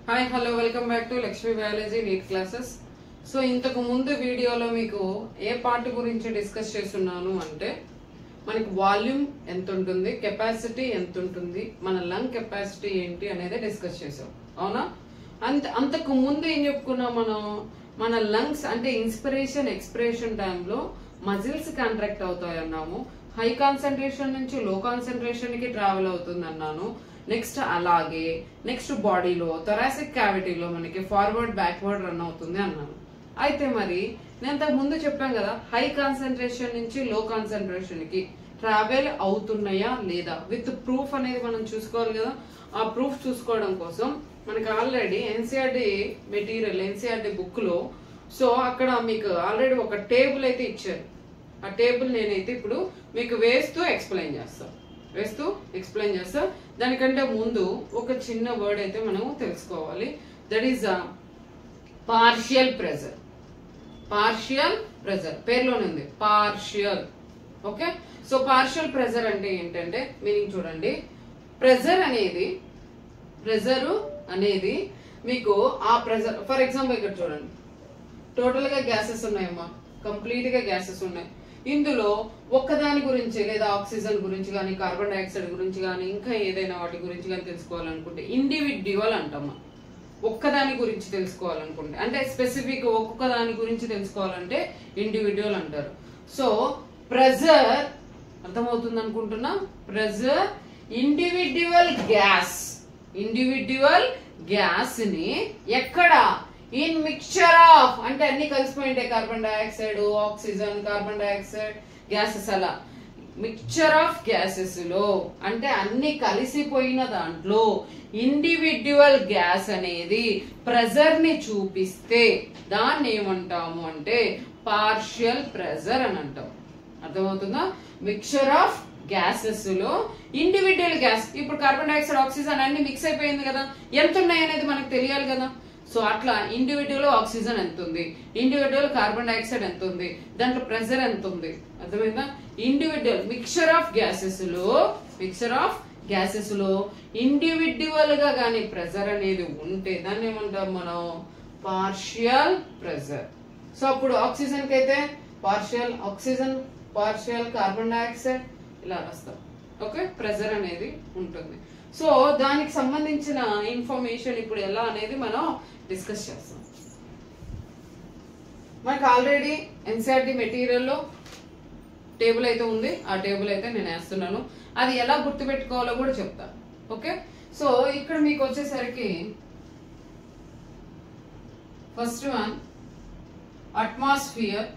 hi hello welcome back to Lakshmi biology NEET classes so ఇంతకు ముందు వీడియోలో మీకు ఏ పార్ట్ గురించి డిస్కస్ చేస్తున్నాను అంటే మనకి వాల్యూమ్ ఎంత ఉంటుంది కెపాసిటీ ఎంత ఉంటుంది మన లంగ్ కెపాసిటీ ఏంటి అనేది డిస్కస్ చేసాం అవునా అంత అంతకు ముందు ఏం చెప్పుకున్నాం మనం మన లంగ్స్ అంటే ఇన్స్పిరేషన్ ఎక్స్పిరేషన్ టైంలో మజిల్స్ కాంట్రాక్ట్ అవుతాయి అన్నాము హై కాన్సన్ట్రేషన్ నుంచి లో కాన్సన్ట్రేషన్ కి ట్రావెల్ అవుతుంది అన్నాను నెక్స్ట్ అలాగే నెక్స్ట్ బాడీలో థొరాసిక్ క్యావిటీలో మనకి ఫార్వర్డ్ బ్యాక్వర్డ్ రన్ అవుతుంది అన్నాను అయితే మరి నేను ఇంతకు ముందు చెప్పాను కదా హై కాన్సన్ట్రేషన్ నుంచి లో కాన్సన్ట్రేషన్ కి ట్రావెల్ అవుతున్నాయా లేదా విత్ ప్రూఫ్ అనేది మనం చూసుకోవాలి కదా ఆ ప్రూఫ్ చూసుకోవడం కోసం మనకి already NCERT material NCERT book లో సో అక్కడ మీకు ఆల్రెడీ ఒక టేబుల్ అయితే ఇచ్చారు ఆ టేబుల్ నేనైతే ఇప్పుడు మీకు వేస్తూ ఎక్స్ప్లెయిన్ చేస్తాను వేస్తూ ఎక్స్ప్లెయిన్ చేస్తా దానికంటే ముందు ఒక చిన్న వర్డ్ అయితే మనం తెలుసుకోవాలి that is partial pressure partial pressure పేర్లోనే ఉంది partial okay so partial pressure అంటే ఏంటంటే మీనింగ్ చూడండి ప్రెజర్ అనేది ప్రెజర్ అనేది మీకు ఆ ప్రెజర్ ఫర్ ఎగ్జాంపుల్ ఇక్కడ చూడండి టోటల్ గా గ్యాసెస్ ఉన్నాయమ్మా కంప్లీట్ గా గ్యాసెస్ ఉన్నాయి ఇందులో ఒక్కదాని గురించి లేదా ఆక్సిజన్ గురించి కానీ కార్బన్ డైఆక్సైడ్ గురించి కానీ ఇంకా ఏదైనా వాటి గురించి కానీ తెలుసుకోవాలనుకుంటే ఇండివిడ్యువల్ అంటామా ఒక్కదాని గురించి తెలుసుకోవాలనుకుంటే అంటే స్పెసిఫిక్ ఒక్కొక్క దాని గురించి తెలుసుకోవాలంటే ఇండివిడ్యువల్ అంటారు సో ప్రెజర్ అర్థమవుతుంది అనుకుంటున్నా pressure individual gas individual gas ని ఎక్కడ ఇన్ మిక్చర్ ఆఫ్ అంటే అన్ని కలిసిపోయి ఉంటాయి carbon dioxide oxygen carbon dioxide gases అలా మిక్చర్ ఆఫ్ గ్యాసెస్ లో అంటే అన్ని కలిసిపోయిన దాంట్లో ఇండివిడ్యువల్ గ్యాస్ అనేది ప్రెజర్ ని చూపిస్తే దాన్ని ఏమంటాము అంటే పార్షియల్ ప్రెజర్ అని అంటాం అర్థమవుతుందా మిక్చర్ ఆఫ్ గ్యాసెస్ లో ఇండివిడ్యువల్ గ్యాస్ ఇప్పుడు కార్బన్ డైఆక్సైడ్ ఆక్సిజన్ అన్ని మిక్స్ అయిపోయింది కదా ఎంత ఉన్నాయి అనేది మనకు తెలియాలి కదా సో అట్లా ఇండివిడ్యువల్ ఆక్సిజన్ ఎంత ఉంది ఇండివిడ్యువల్ కార్బన్ డైఆక్సైడ్ ఎంత ఉంది దాంట్లో ప్రెషర్ ఎంత ఉంది అర్థమైందా ఇండివిడ్యువల్ మిక్చర్ ఆఫ్ గ్యాసెస్ లో మిక్చర్ ఆఫ్ గ్యాసెస్ లో ఇండివిడ్యువల్ గా గానీ ప్రెషర్ అనేది ఉంటే దాన్ని ఏమంటాం మనం పార్షియల్ ప్రెషర్ సో అప్పుడు ఆక్సిజన్ కి అయితే partial oxygen partial carbon dioxide ఇలా రాస్తాం ఓకే ప్రెజర్ అనేది ఉంటుంది సో దానికి సంబంధించిన ఇన్ఫర్మేషన్ ఇప్పుడు ఎలా అనేది మనం డిస్కస్ చేస్తాం మనకు ఆల్రెడీ ఎన్సీఆర్టీ మెటీరియల్లో టేబుల్ అయితే ఉంది ఆ టేబుల్ అయితే నేను వేస్తున్నాను అది ఎలా గుర్తుపెట్టుకోవాలో కూడా చెప్తా ఓకే సో ఇక్కడ మీకు వచ్చేసరికి ఫస్ట్ వన్ అట్మాస్ఫియర్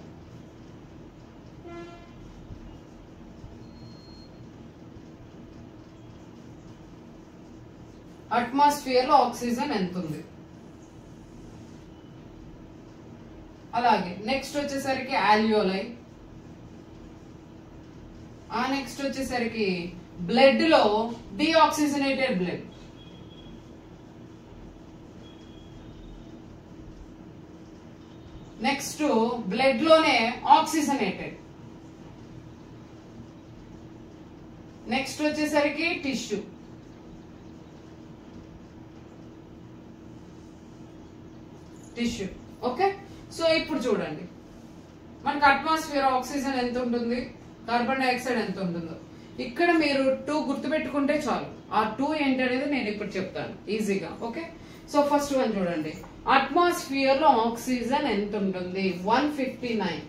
అట్మాస్ఫియర్ లో ఆక్సిజన్ ఎంత ఉంది అలాగే నెక్స్ట్ వచ్చేసరికి ఆల్యోలై ఆ నెక్స్ట్ వచ్చేసరికి బ్లడ్ లో డిఆక్సిజనేటెడ్ బ్లడ్ నెక్స్ట్ బ్లడ్ లోనే ఆక్సిజనేటెడ్ నెక్స్ట్ వచ్చేసరికి టిష్యూ టిష్యూ ఓకే సో ఇప్పుడు చూడండి మనకి అట్మాస్ఫియర్ ఆక్సిజన్ ఎంత ఉంటుంది కార్బన్ డైఆక్సైడ్ ఎంత ఉంటుందో ఇక్కడ మీరు టూ గుర్తుపెట్టుకుంటే చాలు ఆ టూ ఏంటి అనేది నేను ఇప్పుడు చెప్తాను ఈజీగా ఓకే సో ఫస్ట్ వన్ చూడండి అట్మాస్ఫియర్ లో ఆక్సిజన్ ఎంత ఉంటుంది one fifty nine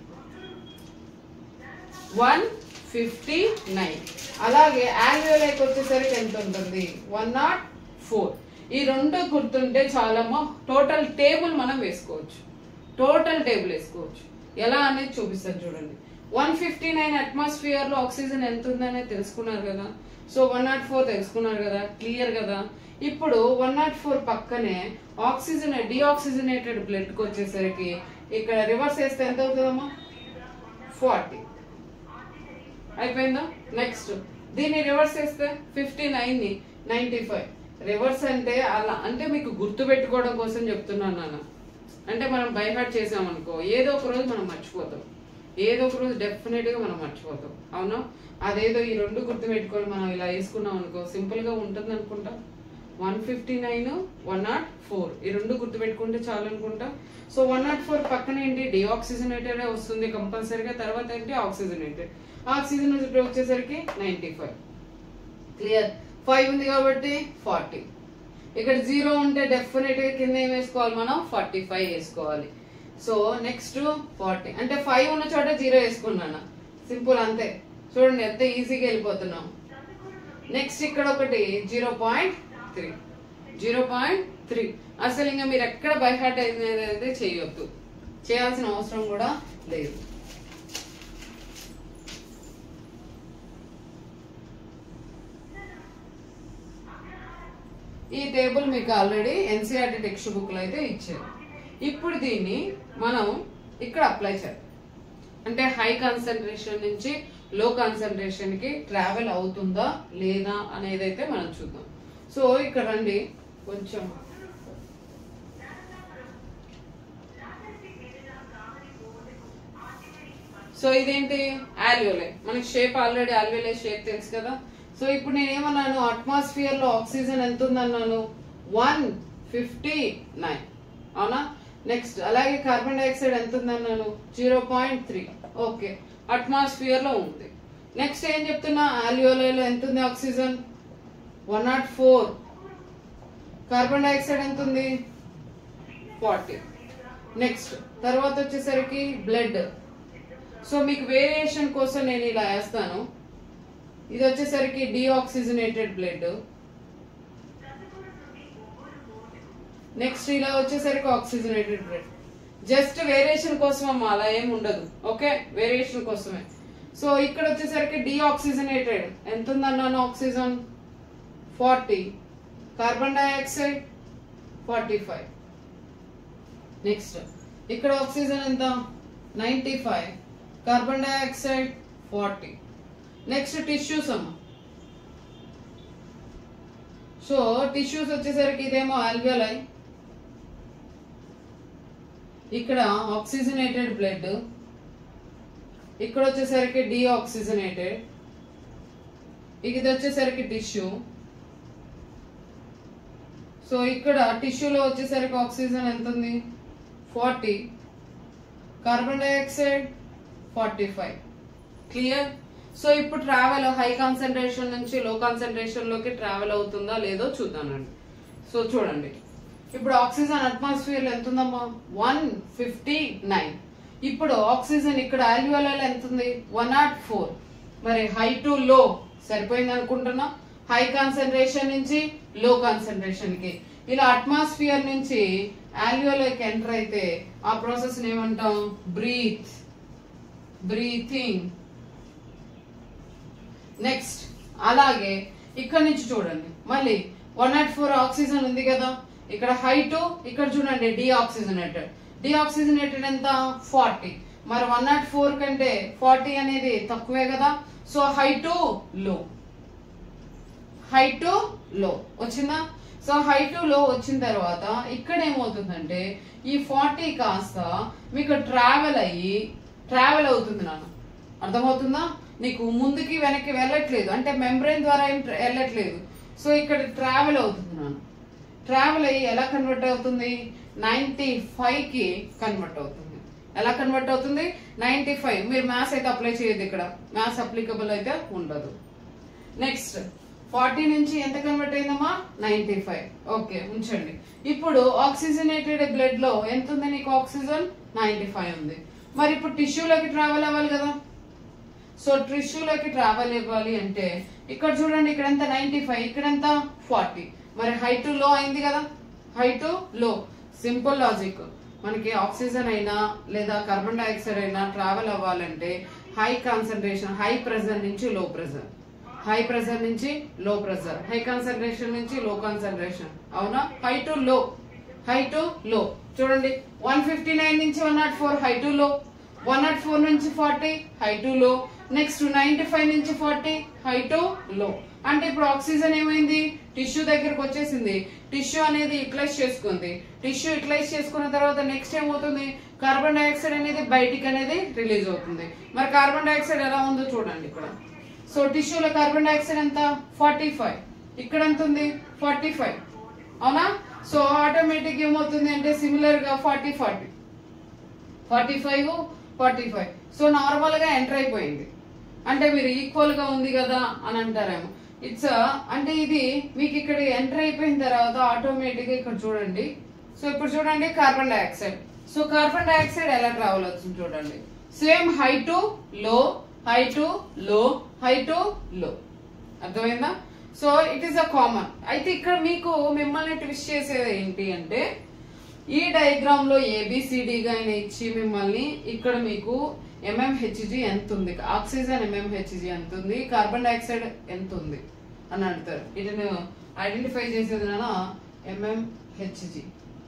one fifty nine అలాగే ఆల్వియోలైకి వచ్చేసరికి ఎంత ఉంటుంది వన్ నాట్ ఫోర్ ఈ రెండు గుర్తుంటే చాలా టోటల్ టేబుల్ మనం వేసుకోవచ్చు టోటల్ టేబుల్ వేసుకోవచ్చు ఎలా అనేది చూపిస్తాను చూడండి వన్ ఫిఫ్టీ నైన్ అట్మాస్ఫియర్ లో ఆక్సిజన్ ఎంత ఉందనేది తెలుసుకున్నారు కదా సో వన్ నాట్ ఫోర్ తెలుసుకున్నారు కదా క్లియర్ కదా ఇప్పుడు వన్ నాట్ ఫోర్ పక్కనే ఆక్సిజన్ డిఆక్సిజనేటెడ్ బ్లడ్ కి వచ్చేసరికి ఇక్కడ రివర్స్ వేస్తే ఎంత అవుతుందమ్మా ఫార్టీ అయిపోయిందా నెక్స్ట్ దీన్ని రివర్స్ చేస్తే ఫిఫ్టీ నైన్ ని నైన్టీ ఫైవ్ రివర్స్ అంటే అలా అంటే మీకు గుర్తు పెట్టుకోవడం కోసం చెప్తున్నాను నాన్న అంటే మనం బైహార్ట్ చేసామనుకో ఏదో ఒక రోజు మనం మర్చిపోతాం ఏదో ఒక రోజు డెఫినెట్ గా మనం మర్చిపోతాం అవునా అదేదో ఈ రెండు గుర్తు పెట్టుకొని మనం ఇలా వేసుకున్నాం అనుకో సింపుల్ గా ఉంటుంది అనుకుంటా one fifty nine one not four ఈ రెండు గుర్తుపెట్టుకుంటే చాలు అనుకుంటా సో వన్ నాట్ ఫోర్ పక్కన ఏంటి డిఆక్సిజనేటెడ్ వస్తుంది కంపల్సరీగా తర్వాత ఏంటి ఆక్సిజనేటెడ్ ఆక్సిజనేటెడ్ వచ్చేసరికి నైన్టీ ఫైవ్ క్లియర్ ఫైవ్ ఉంది కాబట్టి ఫార్టీ ఇక్కడ జీరో ఉంటే డెఫినెట్ గా కింద ఏం వేసుకోవాలి మనం ఫార్టీ ఫైవ్ వేసుకోవాలి సో నెక్స్ట్ ఫార్టీ అంటే ఫైవ్ ఉన్న చోట జీరో వేసుకున్నాను సింపుల్ అంతే చూడండి ఎంత ఈజీగా వెళ్ళిపోతున్నాం నెక్స్ట్ ఇక్కడ ఒకటి zero point three zero point three అసలు ఇంకా మీరు ఎక్కడ బైహార్ట్ అయితే చేయొద్దు చేయాల్సిన అవసరం కూడా లేదు ఈ టేబుల్ మీకు ఆల్రెడీ ఎన్సీఆర్టీ టెక్స్ట్ బుక్ లో అయితే ఇచ్చారు ఇప్పుడు దీన్ని మనం ఇక్కడ అప్లై చేయాలి అంటే హై కాన్సన్ట్రేషన్ నుంచి లో కాన్సన్ట్రేషన్ కి ట్రావెల్ అవుతుందా లేదా అనేది అయితే మనం చూద్దాం సో ఇక్కడ రండి కొంచెం సో ఇదేంటి ఆల్వియోలే మనకి షేప్ ఆల్రెడీ ఆల్వియోలే షేప్ తెలుసు కదా సో ఇప్పుడు నేను ఏమన్నాను అట్మాస్ఫియర్ లో ఆక్సిజన్ ఎంత ఉందన్నాను వన్ ఫిఫ్టీ నైన్ అవునా నెక్స్ట్ అలాగే కార్బన్ డైఆక్సైడ్ ఎంత ఉందన్నాను zero point three okay atmosphere లో ఉంది నెక్స్ట్ ఏం చెప్తున్నా ఆల్వియోలేలో ఎంత ఉంది oxygen one not four carbon dioxide ఎంత ఉంది ఫార్టీ నెక్స్ట్ తర్వాత వచ్చేసరికి బ్లడ్ సో మీకు వేరియేషన్ కోసం నేను ఇలా వేస్తాను ఇది వచ్చేసరికి డిఆక్సిజనేటెడ్ బ్లడ్ నెక్స్ట్ ఇలా వచ్చేసరికి ఆక్సిజనేటెడ్ బ్లడ్ జస్ట్ వేరియేషన్ కోసం అమ్మా అలా ఏం ఉండదు ఓకే వేరియేషన్ కోసమే సో ఇక్కడ వచ్చేసరికి డిఆక్సిజనేటెడ్ ఎంత ఉందన్నాను oxygen forty carbon dioxide forty five next ఇక్కడ ఆక్సిజన్ ఎంత ninety five carbon dioxide forty next tissues అమ్మ సో టిష్యూస్ వచ్చేసరికి ఇదేమో ఆల్వియోలై ఇక్కడ ఆక్సిజనేటెడ్ బ్లడ్ ఇక్కడ వచ్చేసరికి డిఆక్సిజనేటెడ్ ఇది వచ్చేసరికి టిష్యూ సో ఇక్కడ టిష్యూలో వచ్చేసరికి ఆక్సిజన్ ఎంత ఉంది forty carbon dioxide forty five clear so ఇప్పుడు ట్రావెల్ హై కాన్సన్ట్రేషన్ నుంచి లో కాన్సన్ట్రేషన్ లోకి ట్రావెల్ అవుతుందా లేదో చూద్దానండి సో చూడండి ఇప్పుడు ఆక్సిజన్ అట్మాస్ఫియర్ లో ఎంత ఉందమ్మా వన్ ఫిఫ్టీ నైన్ ఇప్పుడు ఆక్సిజన్ ఇక్కడ ఆల్వియోలలో ఎంత ఉంది వన్ నాట్ ఫోర్ మరి హై టు లో సరిపోయింది అనుకుంటున్నా హై కాన్సన్ట్రేషన్ నుంచి లో కాన్సన్ట్రేషన్ కి ఇలా అట్మాస్ఫియర్ నుంచి ఆల్వియోలోకి ఎంటర్ అయితే ఆ ప్రాసెస్ ఏమంటాం బ్రీత్ బ్రీతింగ్ నెక్స్ట్ అలాగే ఇక్కడ నుంచి చూడండి మళ్ళీ వన్ నాట్ ఫోర్ ఆక్సిజన్ ఉంది కదా ఇక్కడ హైట్ ఇక్కడ చూడండి డిఆక్సిజనేటెడ్ డిఆక్సిజనేటెడ్ ఎంత ఫార్టీ మరి వన్ నాట్ ఫోర్ కంటే ఫార్టీ అనేది తక్కువే కదా so high to low high to low వచ్చిందా సో హై టు లో వచ్చిన తర్వాత ఇక్కడ ఏమవుతుందంటే ఈ ఫార్టీ కాస్త మీకు ట్రావెల్ అయ్యి ట్రావెల్ అవుతుంది నాన్న అర్థమవుతుందా నీకు ముందుకి వెనక్కి వెళ్ళట్లేదు అంటే మెంబ్రెయిన్ ద్వారా ఏం ట్ర- వెళ్ళట్లేదు సో ఇక్కడ ట్రావెల్ అవుతుంది నాన్న ట్రావెల్ అయ్యి ఎలా కన్వర్ట్ అవుతుంది నైన్టీ ఫైవ్ కి కన్వర్ట్ అవుతుంది ఎలా కన్వర్ట్ అవుతుంది నైన్టీ ఫైవ్ మీరు మ్యాథ్స్ అయితే అప్లై చేయదు ఇక్కడ మ్యాథ్స్ అప్లికబుల్ అయితే ఉండదు నెక్స్ట్ ఫార్టీ నుంచి ఎంత కన్వర్ట్ అయిందమ్మా నైన్టీ ఫైవ్ ఓకే ఉంచండి ఇప్పుడు ఆక్సిజనేటెడ్ బ్లడ్ లో ఎంత ఉంది నీకు ఆక్సిజన్ నైన్టీ ఫైవ్ ఉంది మరి ఇప్పుడు టిష్యూలోకి ట్రావెల్ అవ్వాలి కదా సో టిష్యూలోకి ట్రావెల్ ఇవ్వాలి అంటే ఇక్కడ చూడండి ఇక్కడ ఎంత నైన్టీ ఫైవ్ ఇక్కడ ఎంత ఫార్టీ మరి హై టు లో అయింది కదా high to low simple logic మనకి ఆక్సిజన్ అయినా లేదా కార్బన్ డైఆక్సైడ్ అయినా ట్రావెల్ అవ్వాలంటే హై కాన్సన్ట్రేషన్ హై ప్రెజర్ నుంచి లో ప్రెజర్ హై ప్రెషర్ నుంచి లో ప్రెషర్ హై కాన్సన్ట్రేషన్ నుంచి లో కాన్సన్ట్రేషన్ అవునా high to low high to low చూడండి వన్ ఫిఫ్టీ నైన్ నుంచి one not four high to low one not four నుంచి forty high to low next ninety five నుంచి forty high to low అంటే ఇప్పుడు oxygen ఏమైంది tissue దగ్గరకు వచ్చేసింది tissue అనేది యూటిలైజ్ చేసుకుంది టిష్యూ యూటిలైజ్ చేసుకున్న తర్వాత నెక్స్ట్ ఏమవుతుంది కార్బన్ డైఆక్సైడ్ అనేది బయటికి అనేది రిలీజ్ అవుతుంది మరి కార్బన్ డైఆక్సైడ్ ఎలా ఉందో చూడండి ఇక్కడ సో టిష్యూలో కార్బన్ డైఆక్సైడ్ ఎంత ఫార్టీ ఫైవ్ ఇక్కడ ఎంత ఉంది ఫార్టీ ఫైవ్ అవునా సో ఆటోమేటిక్ ఏమవుతుంది అంటే సిమిలర్ గా forty forty forty five forty five so normal గా ఎంటర్ అయిపోయింది అంటే మీరు ఈక్వల్ గా ఉంది కదా అని అంటారేమో ఇట్స్ అంటే ఇది మీకు ఇక్కడ ఎంటర్ అయిపోయిన తర్వాత ఆటోమేటిక్ గా ఇక్కడ చూడండి సో ఇప్పుడు చూడండి carbon dioxide so carbon dioxide ఎలా ట్రావెల్ అవుతుంది చూడండి same high to low high to low high to low అర్థమైందా so it is a common అయితే ఇక్కడ మీకు మిమ్మల్ని ట్విస్ట్ చేసేది ఏంటి అంటే ఈ డయాగ్రామ్ లో ఏబిసిడి గా ఆయన ఇచ్చి మిమ్మల్ని ఇక్కడ మీకు ఎంఎంహెచ్జి ఎంత ఉంది ఆక్సిజన్ ఎంఎంహెచ్జి ఎంత ఉంది కార్బన్ డైఆక్సైడ్ ఎంత ఉంది అని అడుగుతారు వీటిని ఐడెంటిఫై చేసేది నాన్న ఎంఎంహెచ్జి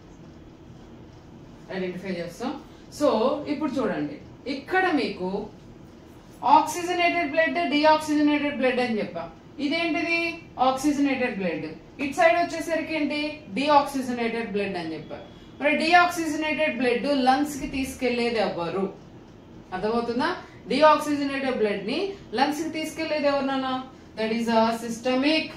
ఐడెంటిఫై చేస్తాం సో ఇప్పుడు చూడండి ఇక్కడ మీకు ఆక్సిజనేటెడ్ బ్లడ్ డిఆక్సిజనేటెడ్ బ్లడ్ అని చెప్పా ఇదేంటిది ఆక్సిజనేటెడ్ బ్లడ్ ఇట్ సైడ్ వచ్చేసరికి ఏంటి డిఆక్సిజనేటెడ్ బ్లడ్ అని చెప్పా మరి డిఆక్సిజనేటెడ్ బ్లడ్ లంగ్స్ కి తీసుకెళ్లేది ఎవ్వరు అర్థమవుతుందా డిఆక్సిజనేటెడ్ బ్లడ్ ని లంగ్స్ కి తీసుకెళ్లేది ఎవరినన్నా that is a systemic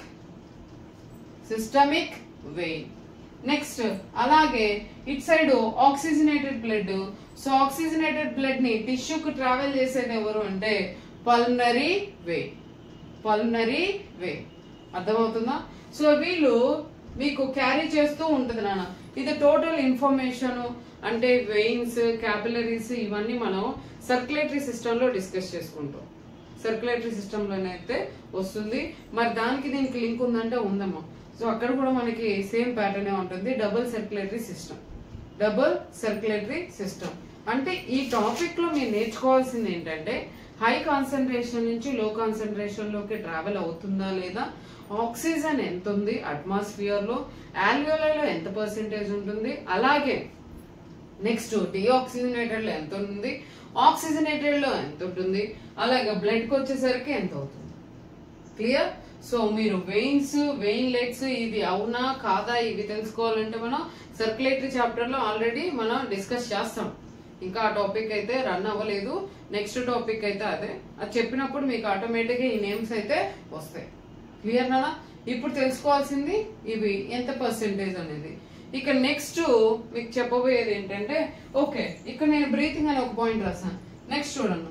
systemic vein next అలాగే it side oxygenated blood so oxygenated blood ని టిష్యూకి ట్రావెల్ చేసేది ఎవరు అంటే పల్నరీ వే పల్నరీ వే అర్థమవుతుందా సో వీళ్ళు మీకు క్యారీ చేస్తూ ఉంటుంది నాన్న ఇది టోటల్ ఇన్ఫర్మేషన్ అంటే వెయిన్స్ క్యాపిలరీస్ ఇవన్నీ మనం సర్క్యులేటరీ సిస్టమ్ లో డిస్కస్ చేసుకుంటాం సర్క్యులేటరీ సిస్టమ్ లోనైతే వస్తుంది మరి దానికి దీనికి లింక్ ఉందంటే ఉందమ్మా సో అక్కడ కూడా మనకి సేమ్ ప్యాటర్న్ ఉంటుంది double circulatory system double circulatory system అంటే ఈ టాపిక్ లో మీరు నేర్చుకోవాల్సింది ఏంటంటే హై కాన్సన్ట్రేషన్ నుంచి లో కాన్సన్ట్రేషన్ లోకి ట్రావెల్ అవుతుందా లేదా ఆక్సిజన్ ఎంత ఉంది అట్మాస్ఫియర్ లో ఆల్వియోలలో ఎంత పర్సెంటేజ్ ఉంటుంది అలాగే నెక్స్ట్ డిఆక్సిజనేటెడ్ లో ఎంత ఉంటుంది ఆక్సిజనేటెడ్ లో ఎంత ఉంటుంది అలాగే బ్లడ్ కి వచ్చేసరికి ఎంత అవుతుంది క్లియర్ సో మీరు వెయిన్స్ వెయిన్ లెట్స్ ఇది అవునా కాదా ఇవి తెలుసుకోవాలంటే మనం సర్క్యులేటరీ చాప్టర్ లో ఆల్రెడీ మనం డిస్కస్ చేస్తాం ఇంకా ఆ టాపిక్ అయితే రన్ అవ్వలేదు నెక్స్ట్ టాపిక్ అయితే అదే అది చెప్పినప్పుడు మీకు ఆటోమేటిక్ గా ఈ నేమ్స్ అయితే వస్తాయి క్లియర్ నానా ఇప్పుడు తెలుసుకోవాల్సింది ఇవి ఎంత పర్సెంటేజ్ అనేది ఇక నెక్స్ట్ మీకు చెప్పబోయేది ఏంటంటే ఓకే ఇక్కడ నేను బ్రీతింగ్ అని ఒక పాయింట్ రాసాను నెక్స్ట్ చూడండి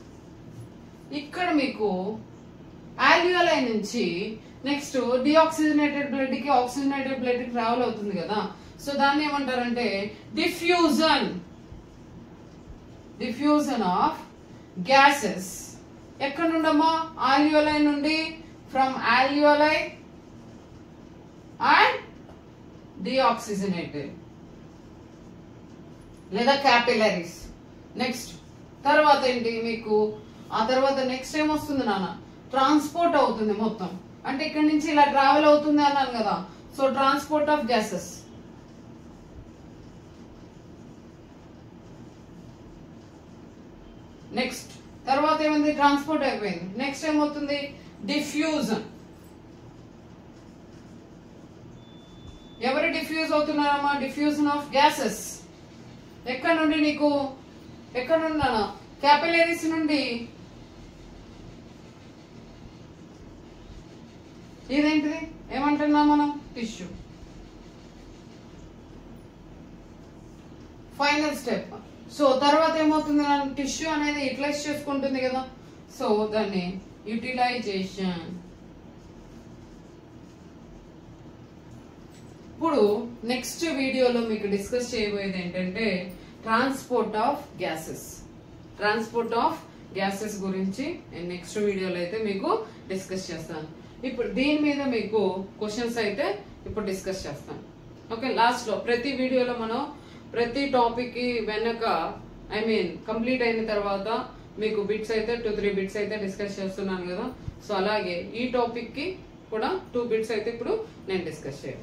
ఇక్కడ మీకు ఆల్వియోలై నుంచి నెక్స్ట్ డిఆక్సిజనేటెడ్ బ్లడ్ కి ఆక్సిజనేటెడ్ బ్లడ్ కి ట్రావెల్ అవుతుంది కదా సో దాన్ని ఏమంటారంటే డిఫ్యూజన్ డిఫ్యూజన్ ఆఫ్ గ్యాసెస్ ఎక్కడ నుండమ్మా ఆల్వియోలై నుండి ఫ్రమ్ ఆల్వియోలై అండ్ డిఆక్సిజనేటెడ్ లేదా క్యాపిలరీస్ నెక్స్ట్ తర్వాత ఏంటి మీకు ఆ తర్వాత నెక్స్ట్ ఏం వస్తుంది నాన్న ట్రాన్స్పోర్ట్ అవుతుంది మొత్తం అంటే ఇక్కడ నుంచి ఇలా ట్రావెల్ అవుతుంది అన్నాను కదా so transport of gases next తర్వాత ఏమైంది ట్రాన్స్పోర్ట్ అయిపోయింది నెక్స్ట్ ఏమవుతుంది డిఫ్యూజన్ ఎవరు డిఫ్యూజ్ అవుతున్నారమ్మా డిఫ్యూజన్ ఆఫ్ గ్యాసెస్ ఎక్కడ నుండి నీకు ఎక్కడ నుండి క్యాపిలరీస్ నుండి ఇదేంటిది ఏమంటున్నాం మనం టిష్యూ ఫైనల్ స్టెప్ సో తర్వాత ఏమవుతుంది టిష్యూ అనేది యూటిలైజ్ చేసుకుంటుంది కదా సో దాన్ని యూటిలైజేషన్ ఇప్పుడు నెక్స్ట్ వీడియోలో మీకు డిస్కస్ చేయబోయేది ఏంటంటే transport of gases transport of gases గురించి నేను నెక్స్ట్ వీడియోలో అయితే మీకు డిస్కస్ చేస్తాను ఇప్పుడు దీని మీద మీకు క్వశ్చన్స్ అయితే ఇప్పుడు డిస్కస్ చేస్తాను ఓకే లాస్ట్ లో ప్రతి వీడియోలో మనం ప్రతి టాపిక్ కి వెనక ఐ మీన్ కంప్లీట్ అయిన తర్వాత మీకు బిట్స్ అయితే టూ త్రీ బిట్స్ అయితే డిస్కస్ చేస్తున్నాను కదా సో అలాగే ఈ టాపిక్ కి కూడా టూ బిట్స్ అయితే ఇప్పుడు నేను డిస్కస్ చేయాలి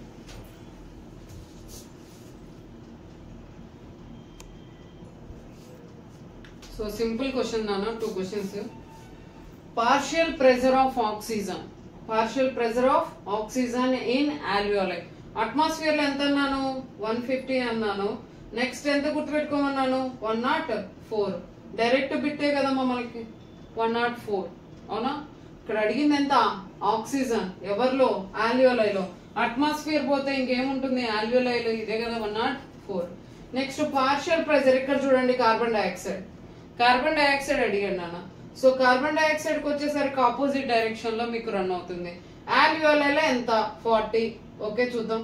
సో సింపుల్ క్వశ్చన్ నాన్న two questions partial pressure of oxygen partial pressure of oxygen in alveoli atmosphere లో ఎంత అన్నాను వన్ ఫిఫ్టీ అన్నాను నెక్స్ట్ ఎంత గుర్తుపెట్టుకోమన్నాను వన్ నాట్ ఫోర్ డైరెక్ట్ బిట్టే కదమ్మా మనకి వన్ నాట్ ఫోర్ అవునా ఇక్కడ అడిగింది ఎంత ఆక్సిజన్ ఎవరిలో ఆల్వియోలైలో అట్మాస్ఫియర్ పోతే ఇంకేముంటుంది ఆల్వియోలైలు ఇదే కదా one not four next partial pressure ఇక్కడ చూడండి కార్బన్ డైఆక్సైడ్ కార్బన్ డైఆక్సైడ్ అడిగాడు నాన్న సో కార్బన్ డైఆక్సైడ్ కి వచ్చేసరికి ఆపోజిట్ డైరెక్షన్ లో మీకు రన్ అవుతుంది ఆల్వియోలైలో ఎంత ఫార్టీ ఓకే చూద్దాం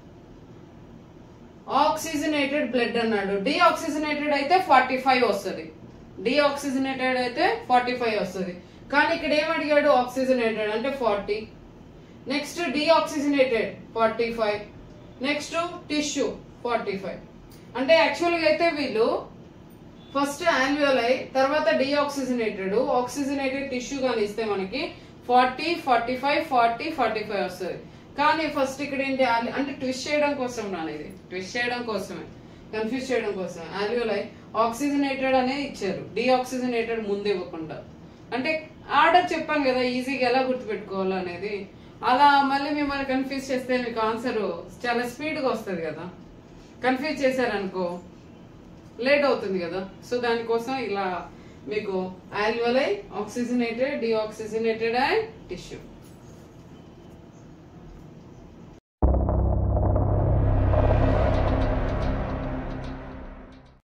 ఆక్సిజనేటెడ్ బ్లడ్ అన్నాడు డిఆక్సిజనేటెడ్ అయితే ఫార్టీ ఫైవ్ వస్తుంది డిఆక్సిజనేటెడ్ అయితే ఫార్టీ ఫైవ్ వస్తుంది కానీ ఇక్కడ ఏం అడిగాడు ఆక్సిజనేటెడ్ అంటే forty next deoxygenated forty five next tissue forty five అంటే యాక్చువల్గా అయితే వీళ్ళు ఫస్ట్ ఆల్వియోలై తర్వాత డిఆక్సిజనేటెడ్ ఆక్సిజనేటెడ్ టిష్యూ కానీ ఇస్తే మనకి forty forty five forty forty five వస్తుంది కానీ ఫస్ట్ ఇక్కడ ఏంటి ఆల్- అంటే ట్విస్ట్ చేయడం కోసం నాన్న ఇది ట్విస్ట్ చేయడం కోసమే కన్ఫ్యూజ్ చేయడం కోసమే ఆల్వియోలై ఆక్సిజనేటెడ్ అనే ఇచ్చారు డిఆక్సిజనేటెడ్ ముందు ఇవ్వకుండా అంటే ఆర్డర్ చెప్పాం కదా ఈజీగా ఎలా గుర్తుపెట్టుకోవాలి అనేది అలా మళ్ళీ మిమ్మల్ని కన్ఫ్యూజ్ చేస్తే మీకు ఆన్సర్ చాలా స్పీడ్గా వస్తుంది కదా కన్ఫ్యూజ్ చేశారనుకో లేట్ అవుతుంది కదా సో దానికోసం ఇలా మీకు alveoli oxygenated deoxygenated and tissue